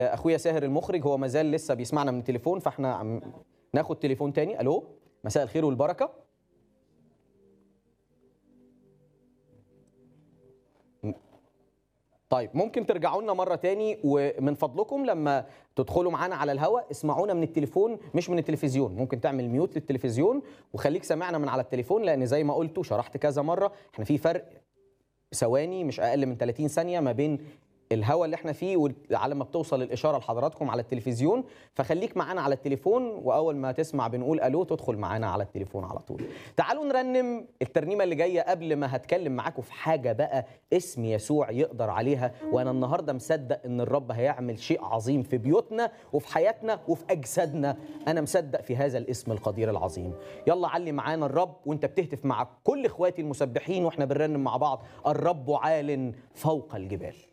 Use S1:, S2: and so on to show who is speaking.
S1: اخويا ساهر المخرج هو مازال لسه بيسمعنا من التليفون فاحنا عم ناخد تليفون تاني الو مساء الخير والبركه طيب ممكن ترجعوا لنا مره تاني ومن فضلكم لما تدخلوا معانا على الهواء اسمعونا من التليفون مش من التلفزيون ممكن تعمل ميوت للتلفزيون وخليك سامعنا من على التليفون لان زي ما قلت وشرحت كذا مره احنا في فرق ثواني مش اقل من 30 ثانيه ما بين الهواء اللي احنا فيه وعلى ما بتوصل الاشاره لحضراتكم على التلفزيون فخليك معانا على التليفون واول ما تسمع بنقول الو تدخل معانا على التليفون على طول تعالوا نرنم الترنيمه اللي جايه قبل ما هتكلم معاكم في حاجه بقى اسم يسوع يقدر عليها وانا النهارده مصدق ان الرب هيعمل شيء عظيم في بيوتنا وفي حياتنا وفي اجسادنا انا مصدق في هذا الاسم القدير العظيم يلا علي معانا الرب وانت بتهتف مع كل اخواتي المسبحين واحنا بنرنم مع بعض الرب عال فوق الجبال